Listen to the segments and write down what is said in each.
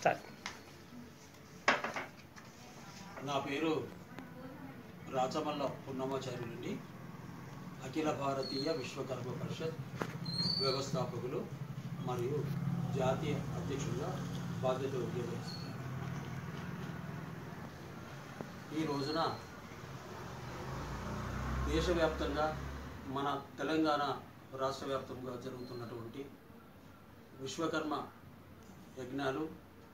Start నా పేరు రాచమల్ల పున్నమాచార్యులండి అఖిల భారతీయ విశ్వకర్మ పరిషత్ వ్యవస్థాపకులు మరియు జాతీయ అధ్యక్షులుగా బాధ్యత నిర్వహిస్తున్నాను ఈ రోజున దేశవ్యాప్తంగా మన తెలంగాణ రాష్ట్ర వ్యాప్తంగా జరుగుతున్నటువంటి విశ్వకర్మ యజ్ఞాలు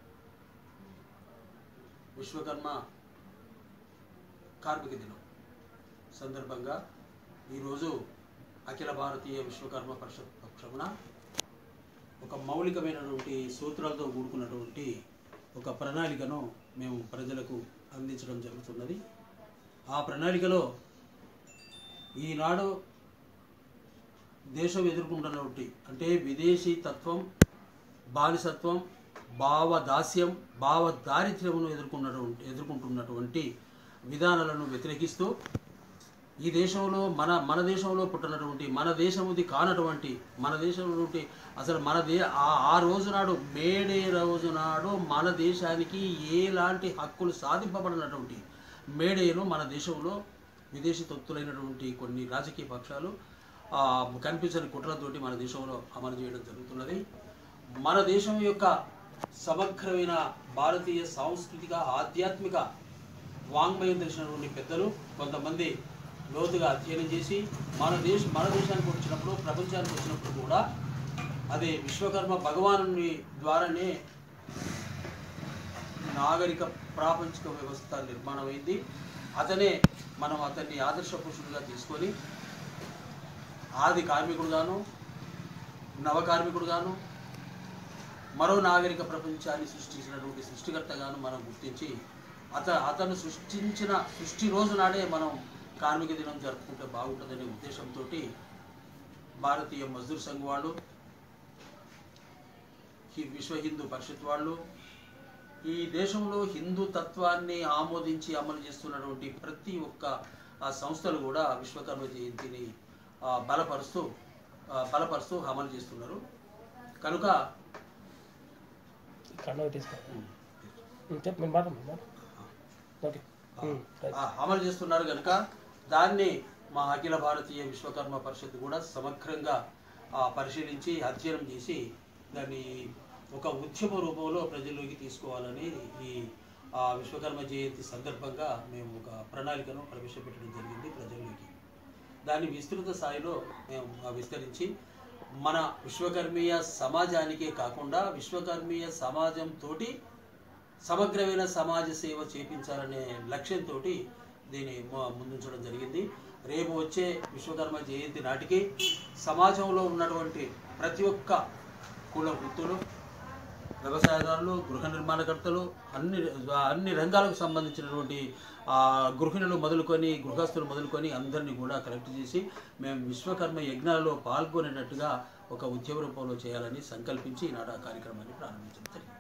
విశ్వకర్మ కార్మిక దినం సందర్భంగా ఈరోజు అఖిల భారతీయ విశ్వకర్మ పరిషత్ పక్షమున ఒక మౌలికమైనటువంటి సూత్రాలతో కూడుకున్నటువంటి ఒక ప్రణాళికను మేము ప్రజలకు అందించడం జరుగుతున్నది ఆ ప్రణాళికలో ఈనాడు దేశం ఎదుర్కొంటున్నటువంటి అంటే విదేశీ తత్వం బానిసత్వం భావ దాస్యం భావ దారిద్ర్యమును ఎదుర్కొన్నటువంటి ఎదుర్కొంటున్నటువంటి విధానాలను వ్యతిరేకిస్తూ ఈ దేశంలో మన మన దేశంలో పుట్టినటువంటి మన దేశముది కానటువంటి మన దేశంలో నుండి అసలు మన దే ఆ ఆ రోజు నాడు మేడే రోజు నాడు మన దేశానికి ఎలాంటి హక్కులు సాధింపబడినటువంటి మేడేను మన దేశంలో విదేశీ తొత్తులైనటువంటి కొన్ని రాజకీయ పక్షాలు ఆ, కనిపించని కుట్రతోటి మన దేశంలో అమలు చేయడం జరుగుతున్నది మన దేశం యొక్క సమగ్రమైన భారతీయ సాంస్కృతిక ఆధ్యాత్మిక వాంగ్మయం తెలిసినటువంటి పెద్దలు కొంతమంది లోతుగా అధ్యయనం చేసి మన దేశ మన దేశానికి వచ్చినప్పుడు ప్రపంచానికి వచ్చినప్పుడు కూడా అది విశ్వకర్మ భగవానుని ద్వారానే నాగరిక ప్రాపంచిక వ్యవస్థ నిర్మాణమైంది అతనే మనం అతన్ని ఆదర్శ పురుషుడిగా తీసుకొని ఆది కార్మికుడుగాను నవ కార్మికుడుగాను మరో నాగరిక ప్రపంచాన్ని సృష్టించినటువంటి సృష్టికర్తగాను మనం గుర్తించి అత అతను సృష్టించిన సృష్టి రోజు నాడే మనం కార్మిక దినం జరుపుకుంటే బాగుంటుందనే ఉద్దేశంతో భారతీయ మజ్దూర్ సంఘ్ వాళ్ళు హి- విశ్వ హిందూ పరిషత్ వాళ్ళు ఈ దేశంలో హిందూ తత్వాన్ని ఆమోదించి అమలు చేస్తున్నటువంటి ప్రతి ఒక్క ఆ, సంస్థలు కూడా విశ్వకర్మ జయంతిని ఆ, బలపరుస్తూ ఆ, బలపరుస్తూ అమలు చేస్తున్నారు కనుక కండవ తీసుకోండి చెప్పు మీరు మాట మాట ఓకే ఉమ్, రైట్. ఆ, అమలు చేస్తున్నారు కనుక దాన్ని మా అఖిల భారతీయ విశ్వకర్మ పరిషత్ కూడా సమగ్రంగా ఆ, పరిశీలించి అధ్యయనం చేసి దాన్ని ఒక ఉద్యమ రూపంలో ప్రజల్లోకి తీసుకోవాలని ఈ ఆ, విశ్వకర్మ జయంతి సందర్భంగా మేము ఒక ప్రణాళికను ప్రవేశపెట్టడం జరిగింది ప్రజల్లోకి దాన్ని విస్తృత స్థాయిలో మేము ఆ, విస్తరించి మన విశ్వకర్మీయ సమాజానికే కాకుండా విశ్వకర్మీయ సమాజంతో సమగ్రమైన సమాజ సేవ చేపించాలనే లక్ష్యంతో దీన్ని ము- ముందుంచడం జరిగింది రేపు వచ్చే విశ్వకర్మ జయంతి నాటికి సమాజంలో ఉన్నటువంటి ప్రతి ఒక్క కుల వృత్తులు వ్యవసాయదారులు గృహ నిర్మాణకర్తలు అన్ని అన్ని రంగాలకు సంబంధించినటువంటి ఆ, గృహిణులు మొదలుకొని గృహస్థులు మొదలుకొని అందరినీ కూడా కలెక్ట్ చేసి మేము విశ్వకర్మ యజ్ఞాలలో పాల్గొనేటట్టుగా ఒక ఉద్యమ రూపంలో చేయాలని సంకల్పించి ఈనాడు ఆ కార్యక్రమాన్ని ప్రారంభించడం జరిగింది